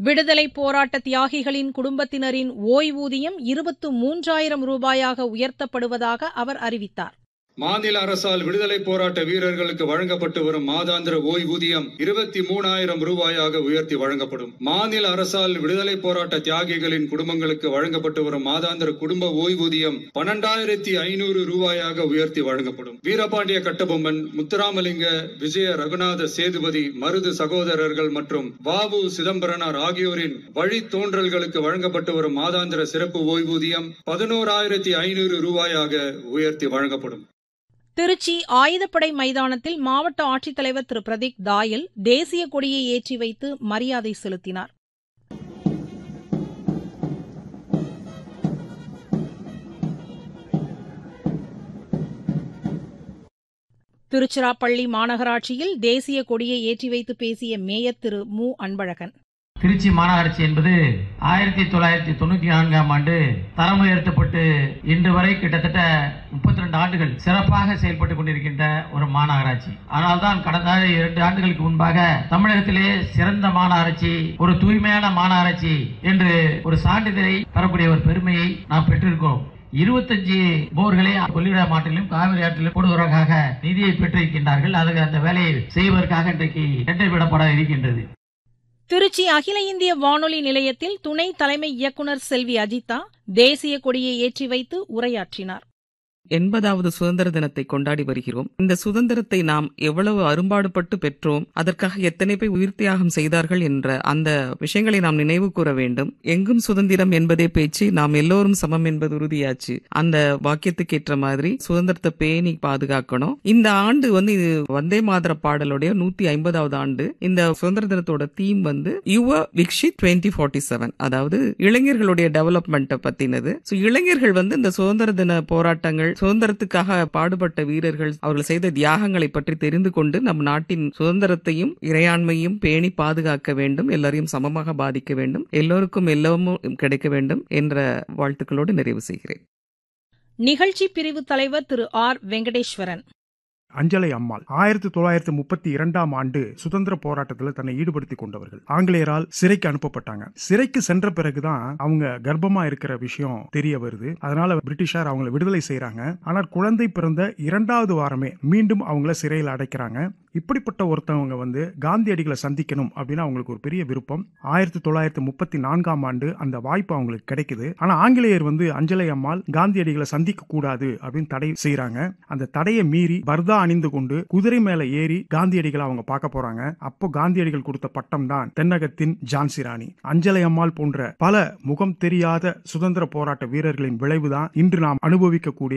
விடுதலை போராட்ட தியாகிகளின் குடும்பத்தினரின் ஓய்வூதியம் இருபத்து மூன்றாயிரம் ரூபாயாக உயர்த்தப்படுவதாக அவர் அறிவித்தார் மாநில அரசால் விடுதலை போராட்ட வீரர்களுக்கு வழங்கப்பட்டு வரும் மாதாந்திர ஓய்வூதியம் இருபத்தி மூணாயிரம் ரூபாயாக உயர்த்தி வழங்கப்படும் மாநில அரசால் விடுதலை போராட்ட தியாகிகளின் குடும்பங்களுக்கு வழங்கப்பட்டு வரும் மாதாந்திர குடும்ப ஓய்வூதியம் பன்னெண்டாயிரத்தி ஐநூறு ரூபாயாக உயர்த்தி வழங்கப்படும் வீரபாண்டிய கட்டபொம்மன் முத்துராமலிங்க விஜய ரகுநாத சேதுபதி மருது சகோதரர்கள் மற்றும் வாவு சிதம்பரனார் ஆகியோரின் வழி தோன்றல்களுக்கு வழங்கப்பட்டு வரும் மாதாந்திர சிறப்பு ஓய்வூதியம் பதினோராயிரத்தி ஐநூறு ரூபாயாக உயர்த்தி வழங்கப்படும் திருச்சி ஆயுதப்படை மைதானத்தில் மாவட்ட ஆட்சித்தலைவர் திரு பிரதீக் தாயல் தேசிய கொடியை ஏற்றி வைத்து மரியாதை செலுத்தினார் திருச்சிராப்பள்ளி மாநகராட்சியில் தேசிய கொடியை ஏற்றி வைத்து பேசிய மேயர் திரு மு அன்பழகன் திருச்சி மாநகராட்சி என்பது ஆயிரத்தி தொள்ளாயிரத்தி தொண்ணூத்தி நான்காம் ஆண்டு தரம் உயர்த்தப்பட்டு இன்று வரை கிட்டத்தட்ட முப்பத்தி ரெண்டு ஆண்டுகள் சிறப்பாக செயல்பட்டுக் கொண்டிருக்கின்ற ஒரு மாநகராட்சி ஆனால்தான் கடந்த இரண்டு ஆண்டுகளுக்கு முன்பாக தமிழகத்திலே சிறந்த மாநகராட்சி ஒரு தூய்மையான மாநகராட்சி என்று ஒரு சான்றிதழை பெறக்கூடிய ஒரு பெருமையை நாம் பெற்றிருக்கிறோம் இருபத்தஞ்சு போர்களை கொள்ளிட மாட்டிலும் காவிரி ஆற்றிலும் போடுவதற்காக நிதியை பெற்றிருக்கின்றார்கள் அதுக்கு அந்த வேலையை செய்வதற்காக இன்றைக்கு டெண்டர் விடப்பட இருக்கின்றது திருச்சி அகில இந்திய வானொலி நிலையத்தில் துணை தலைமை இயக்குநர் செல்வி அஜிதா தேசிய கொடியை ஏற்றி வைத்து உரையாற்றினார் எண்பதாவது சுதந்திர தினத்தை கொண்டாடி வருகிறோம் இந்த சுதந்திரத்தை நாம் எவ்வளவு அரும்பாடுபட்டு பெற்றோம் அதற்காக எத்தனை பேர் உயிர் தியாகம் செய்தார்கள் என்ற அந்த விஷயங்களை நாம் நினைவு கூற வேண்டும் எங்கும் சுதந்திரம் என்பதே பேச்சு நாம் எல்லோரும் சமம் என்பது உறுதியாச்சு அந்த வாக்கியத்துக்கு ஏற்ற மாதிரி சுதந்திரத்தை பேணி பாதுகாக்கணும் இந்த ஆண்டு வந்து இது வந்தே மாதர பாடலுடைய நூத்தி ஐம்பதாவது ஆண்டு இந்த சுதந்திர தினத்தோட தீம் வந்து Yuva Viksit twenty forty seven அதாவது இளைஞர்களுடைய டெவலப்மெண்ட்டை பத்தினது ஸோ இளைஞர்கள் வந்து இந்த சுதந்திர தின போராட்டங்கள் சுதந்திரத்துக்காக பாடுபட்ட வீரர்கள் அவர்கள் செய்த தியாகங்களை பற்றி தெரிந்து கொண்டு நம் நாட்டின் சுதந்திரத்தையும் இறையாண்மையும் பேணி பாதுகாக்க வேண்டும் எல்லாரையும் சமமாக பாதிக்க வேண்டும் எல்லோருக்கும் எல்லாமும் கிடைக்க வேண்டும் என்ற வாழ்த்துக்களோடு நிறைவு செய்கிறேன் நிகழ்ச்சி பிரிவு தலைவர் திரு ஆர் வெங்கடேஸ்வரன் அஞ்சலை அம்மாள் ஆயிரத்தி தொள்ளாயிரத்தி முப்பத்தி இரண்டாம் ஆண்டு சுதந்திர போராட்டத்தில் தன்னை ஈடுபடுத்திக் கொண்டவர்கள் ஆங்கிலேயரால் சிறைக்கு அனுப்பப்பட்டாங்க சிறைக்கு சென்ற பிறகுதான் அவங்க கர்ப்பமா இருக்கிற விஷயம் தெரிய வருது அதனால பிரிட்டிஷார் அவங்கள விடுதலை செய்யறாங்க ஆனால் குழந்தை பிறந்த இரண்டாவது வாரமே மீண்டும் அவங்கள சிறையில் அடைக்கிறாங்க இப்படிப்பட்ட ஒருத்தவங்க வந்து காந்தியடிகளை சந்திக்கணும் அப்படின்னு அவங்களுக்கு ஒரு பெரிய விருப்பம் ஆயிரத்தி தொள்ளாயிரத்தி முப்பத்தி நான்காம் ஆண்டு அந்த வாய்ப்பு அவங்களுக்கு கிடைக்குது ஆனா ஆங்கிலேயர் வந்து அஞ்சலை அம்மாள் காந்தியடிகளை சந்திக்க கூடாது அப்படின்னு தடை செய்யறாங்க அந்த தடையை மீறி பர்தா அணிந்து கொண்டு குதிரை மேல ஏறி காந்தியடிகளை அவங்க பார்க்க போறாங்க அப்போ காந்தியடிகள் கொடுத்த பட்டம் தான் தென்னகத்தின் ஜான்சி ராணி அஞ்சலை அம்மாள் போன்ற பல முகம் தெரியாத சுதந்திர போராட்ட வீரர்களின் விளைவுதான் இன்று நாம் அனுபவிக்கக்கூடிய